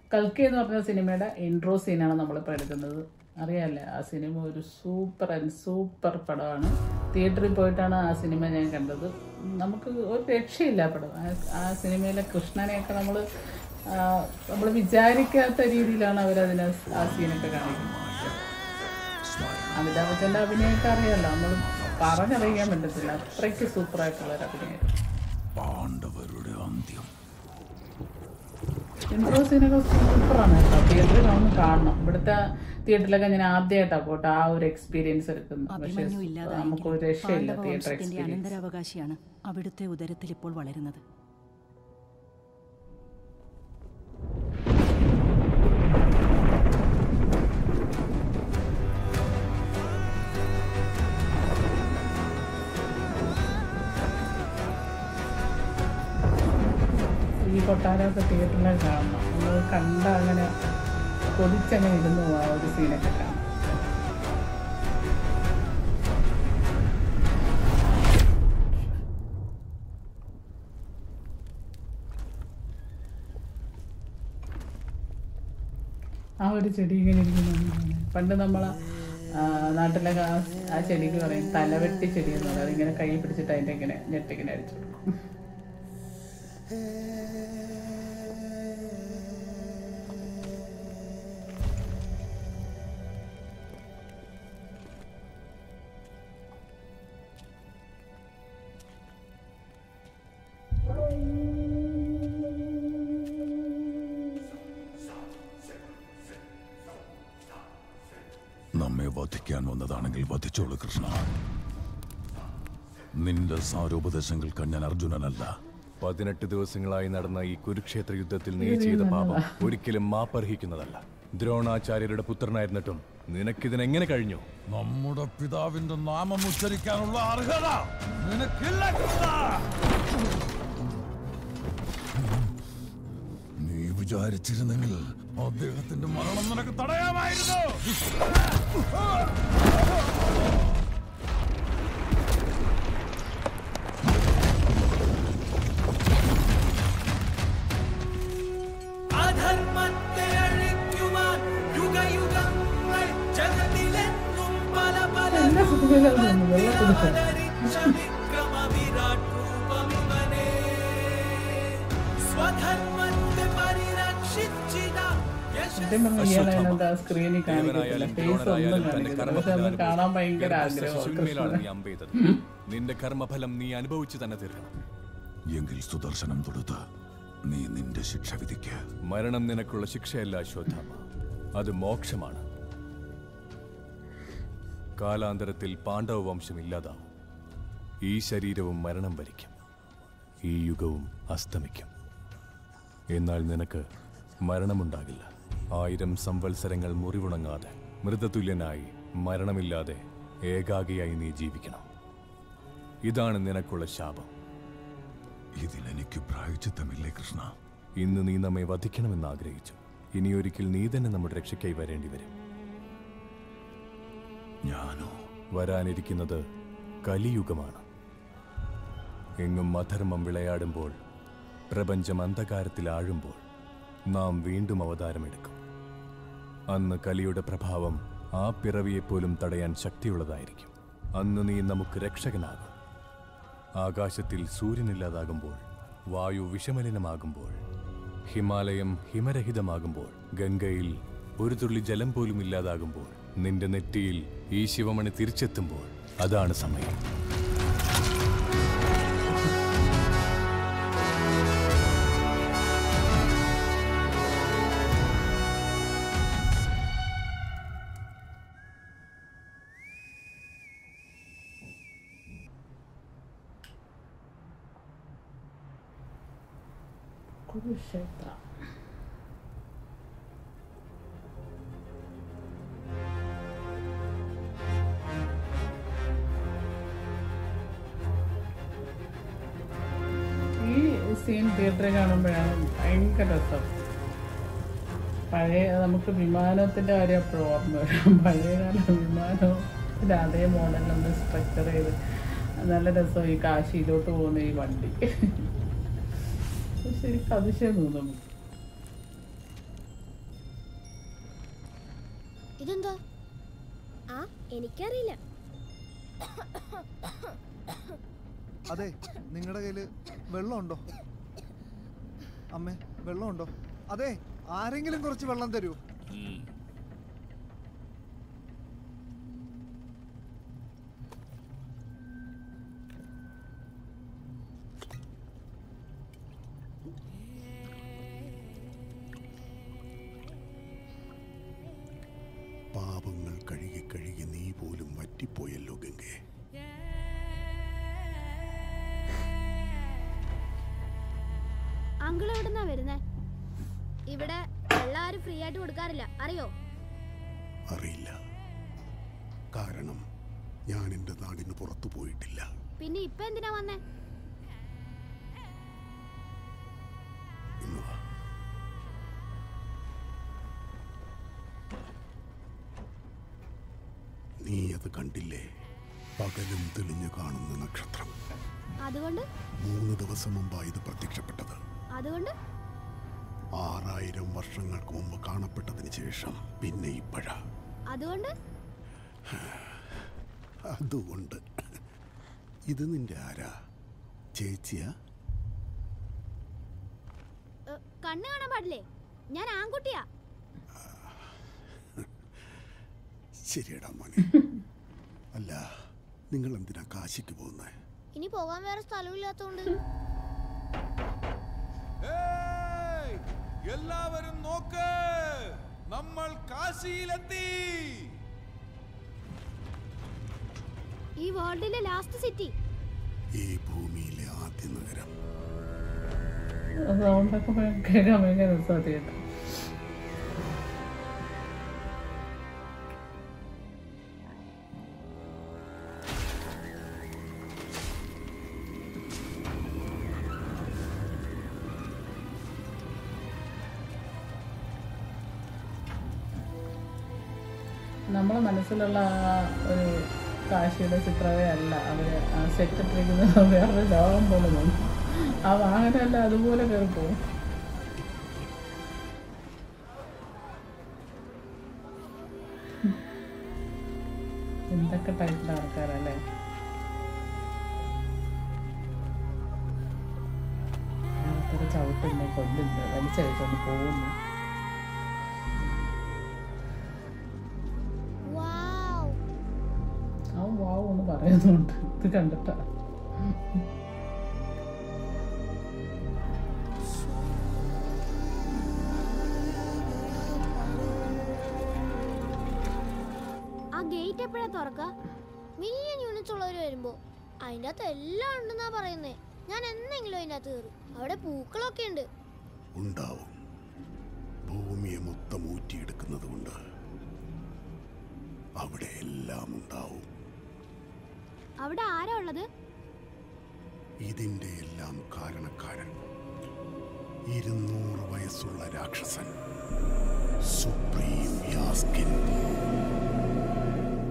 കൽക്കി എന്ന് പറഞ്ഞ സിനിമയുടെ ഇൻട്രോ സീനാണ് നമ്മളിപ്പോൾ എടുക്കുന്നത് അറിയാമല്ലേ ആ സിനിമ ഒരു സൂപ്പർ ആൻഡ് സൂപ്പർ പടമാണ് തിയേറ്ററിൽ പോയിട്ടാണ് ആ സിനിമ ഞാൻ കണ്ടത് നമുക്ക് ഒരു രക്ഷയില്ല ആ പടം ആ- ആ സിനിമയിലെ കൃഷ്ണനെയൊക്കെ നമ്മൾ നമ്മൾ വിചാരിക്കാത്ത രീതിയിലാണ് അവരതിനെ ആ സീനൊക്കെ കാണിക്കുന്നത് അമിതാഭ് ബച്ചൻ്റെ അഭിനയമൊക്കെ അറിയാമല്ലോ നമ്മൾ പറഞ്ഞറിയിക്കാൻ പറ്റത്തില്ല അത്രയ്ക്ക് സൂപ്പറായിട്ടുള്ള ഒരു അഭിനയം പാണ്ഡവരുടെ അന്ത്യം ഇൻട്രോ സീനൊക്കെ സൂപ്പറാണ് കേട്ടോ തിയേറ്ററിൽ ഒന്ന് കാണണം ഇവിടുത്തെ തിയേറ്ററിലൊക്കെ ഞാൻ ആദ്യമായിട്ടാണ് പോട്ടെ ആ ഒരു എക്സ്പീരിയൻസ് എടുക്കുന്നത് പക്ഷേ അഭിമന്യു നമുക്ക് ഒരു രക്ഷയില്ല പാണ്ഡവ തിയേറ്റർ വംശത്തിന്റെ എക്സ്പീരിയൻസ് അനന്തരാവകാശിയാണ് അവിടുത്തെ ഉദരത്തിൽ ഇപ്പോൾ വളരുന്നത് ഈ കൊട്ടാരമൊക്കെ തിയേറ്ററിൽ കാണണം നമ്മൾ കണ്ട അങ്ങനെ കൊതിച്ചങ്ങനെ ഇരുന്ന് പോകും ആ ഒരു സീനൊക്കെ കാണാം ആ ഒരു ചെടി ഇങ്ങനെ ഇരിക്കുന്നു പണ്ട് നമ്മൾ നാട്ടിലൊക്കെ ആ ആ ചെടിക്ക് പറയും തലവെട്ടി ചെടി എന്ന് പറയും അതിങ്ങനെ കൈ പിടിച്ചിട്ട് അതിൻ്റെ ഇങ്ങനെ ഞെട്ടിങ്ങനെ അടിച്ചു കൊടുക്കും നമ്മെ വധിക്കാൻ വന്നതാണെങ്കിൽ വധിച്ചോളൂ കൃഷ്ണ നിന്റെ സാരോപദേശങ്ങൾക്ക് ഞാൻ അർജുനനല്ല പതിനെട്ട് ദിവസങ്ങളായി നടന്ന ഈ കുരുക്ഷേത്ര യുദ്ധത്തിൽ നീ ചെയ്ത പാപം ഒരിക്കലും മാപ്പർഹിക്കുന്നതല്ല ദ്രോണാചാര്യരുടെ പുത്രനായിരുന്നിട്ടും നിനക്കിതിനെങ്ങനെ കഴിഞ്ഞു നമ്മുടെ പിതാവിന്റെ നാമം ഉച്ചരിക്കാനുള്ള അർഹത നിനക്കില്ല കൃഷ്ണ നീ വിചാരിച്ചിരുന്നെങ്കിൽ അദ്ദേഹത്തിന്റെ മരണം നിനക്ക് തടയാമായിരുന്നു അധർമ്മത്തെ അഴിക്കുവാൻ യുഗയുഗങ്ങൾ ജഗത്തിലെങ്ങും പല പല എല്ലാ സുഖങ്ങളും തോന്നുന്നു വെള്ളം കുടിച്ചാൽ അവതരിച്ച വിക്രമ വിരാട് രൂപമിവനെ സ്വധർമ്മത്തെ പരിരക്ഷിച്ചിത സത്യം പറഞ്ഞാൽ ഇയാളെ അതിനകത്ത് ആ സ്ക്രീനിൽ കാണിക്കത്തില്ല ദേവനായാലും ഫേസ് ഒന്നും ദ്രോണരായാലും തന്റെ കാണിക്കത്തില്ല പക്ഷെ അത് കാണാൻ ഭയങ്കര ആഗ്രഹമാണ് ശിശുവിന്മേലാണ് നീ അമ്പെയ്തത് നിന്റെ കർമ്മഫലം നീ അനുഭവിച്ചു തന്നെ തീർക്കണം എങ്കിൽ സുദർശനം തൊടുത്ത് നീ നിന്റെ ശിക്ഷ വിധിക്ക് മരണം നിനക്കുള്ള ശിക്ഷയല്ല അശ്വത്ഥാമ അത് മോക്ഷമാണ് കാലാന്തരത്തിൽ പാണ്ഡവ വംശം ഇല്ലാതാവും ഈ ശരീരവും മരണം വരിക്കും ഈ യുഗവും അസ്തമിക്കും എന്നാൽ നിനക്ക് മരണമുണ്ടാകില്ല ആയിരം സംവത്സരങ്ങൾ മുറിവുണങ്ങാതെ മൃതതുല്യനായി മരണമില്ലാതെ ഏകാഗിയായി നീ ജീവിക്കണം ഇതാണ് നിനക്കുള്ള ശാപം ഇതിലെനിക്ക് പ്രായച്ചിത്തമില്ലേ കൃഷ്ണ ഇന്ന് നീ നമ്മെ വധിക്കണമെന്ന് ആഗ്രഹിച്ചു ഇനിയൊരിക്കൽ നീ തന്നെ നമ്മുടെ രക്ഷയ്ക്കായി വരേണ്ടി വരും ഞാനോ വരാനിരിക്കുന്നത് കലിയുഗമാണ് എങ്ങും അധർമ്മം വിളയാടുമ്പോൾ പ്രപഞ്ചം അന്ധകാരത്തിൽ ആഴുമ്പോൾ നാം വീണ്ടും അവതാരമെടുക്കും അന്ന് കലിയുടെ പ്രഭാവം ആ പിറവിയെപ്പോലും തടയാൻ ശക്തിയുള്ളതായിരിക്കും അന്ന് നീ നമുക്ക് രക്ഷകനാകും ആകാശത്തിൽ സൂര്യനില്ലാതാകുമ്പോൾ വായു വിഷമലിനമാകുമ്പോൾ ഹിമാലയം ഹിമരഹിതമാകുമ്പോൾ ഗംഗയിൽ ഒരു തുള്ളി ജലം പോലും ഇല്ലാതാകുമ്പോൾ നിന്റെ നെറ്റിയിൽ ഈ ശിവമണി തിരിച്ചെത്തുമ്പോൾ അതാണ് സമയം കുരുക്ഷേത്ര ഈ സീൻ തിയേറ്ററിൽ കാണുമ്പോഴാണ് ഭയങ്കര രസം പഴയ നമുക്ക് വിമാനത്തിന്റെ കാര്യം അപ്പോഴും ഓർമ്മ വരും പഴയകാല വിമാനത്തിന്റെ അതേ മോഡൽ ഒന്ന് സ്ട്രക്ചർ ചെയ്ത് നല്ല രസം ഈ കാശിയിലോട്ട് പോകുന്ന ഈ വണ്ടി ശരിക്കും അതിശയം തോന്നും നമുക്ക് ഇതെന്താ ആ എനിക്കറിയില്ല അതെ നിങ്ങളുടെ കയ്യില് വെള്ളമുണ്ടോ അമ്മേ വെള്ളമുണ്ടോ അതെ ആരെങ്കിലും കുറച്ച് വെള്ളം തരൂ പാപങ്ങൾ കഴുകി കഴുകി നീ പോലും വറ്റിപ്പോയല്ലോ ഗംഗേ അങ്കിൾ എവിടുന്നാ വരുന്നേ ഇവിടെ വെള്ളം ആരും ഫ്രീ ആയിട്ട് കൊടുക്കാറില്ല അറിയോ അറിയില്ല കാരണം ഞാൻ എൻ്റെ നാടിന് പുറത്തു പോയിട്ടില്ല പിന്നെ ഇപ്പൊ എന്തിനാ വന്നേ ഇന്ന് വാ. നീ അത് കണ്ടില്ലേ പകലും തെളിഞ്ഞു കാണുന്ന നക്ഷത്രം അതുകൊണ്ട് മൂന്ന് ദിവസം മുമ്പാണ് ഇത് പ്രത്യക്ഷപ്പെട്ടത് അതുകൊണ്ട് ആറായിരം വർഷങ്ങൾക്ക് മുമ്പ് കാണപ്പെട്ടതിന് ശേഷം പിന്നെ ഇപ്പോഴ അതുകൊണ്ട് അതുകൊണ്ട് ഇത് നിന്റെ ആരാ ചേച്ചിയാ ഏ, കണ്ണ് കാണാൻ പാടില്ലേ ഞാൻ ആൺകുട്ടിയാ ശരിയടാ മോനെ അല്ല നിങ്ങൾ എന്തിനാ കാശിക്ക് പോകുന്നത് ഇനി പോകാൻ വേറെ സ്ഥലമില്ലാത്തോണ്ട് ഏയ്! എല്ലാവരും നോക്ക് നമ്മൾ കാശിയിലെത്തി ഈ വേൾഡിലെ ലാസ്റ്റ് സിറ്റി ഈ ഭൂമിയിലെ ആദ്യ നഗരം സൗണ്ടൊക്കെ ഭയ- കേൾക്കാൻ ഭയങ്കര രസമാണ് തിയേറ്റർ നമ്മളെ മനസ്സിലുള്ള ആ ഒരു കാശിയുടെ ചിത്രമേ അല്ല അവര് ആ സെറ്റിട്ടിരിക്കുന്നത് വേറൊരു ലോകം പോലെ തോന്നും ആ വാഹനമല്ല അതുപോലെ കയറി പോകും എന്തൊക്കെ ടൈപ്പിലെ ആൾക്കാരല്ലേ ആൾക്കാർ ചവിട്ടുന്നു കൊല്ലുന്നു വലിച്ചഴിച്ചോണ്ട് പോകുന്നു വാവ് അവൻ വാവ് എന്ന് പറയുന്നുണ്ട് ഇത് കണ്ടിട്ടാ ആ ഗേറ്റ് എപ്പോഴാ തുറക്ക മില്യൺ യൂണിറ്റ്സ് ഉള്ളവർ വരുമ്പോ അതിൻ്റെ അകത്ത് എല്ലാം ഉണ്ടെന്നാ പറയുന്നേ ഞാൻ എന്തെങ്കിലും അതിൻ്റെ അകത്ത് കയറും അവിടെ പൂക്കളൊക്കെ ഉണ്ട് ഉണ്ടാവും ഭൂമിയെ മൊത്തം ഊറ്റിയെടുക്കുന്നത് കൊണ്ട് അവിടെ എല്ലാം ഉണ്ടാവും അവിടെ ആരാ ഉള്ളത് ഇതിന്റെ എല്ലാം കാരണക്കാരൻ ഇരുന്നൂറ് വയസ്സുള്ള രാക്ഷസൻ സുപ്രീം യാസ്കിൻ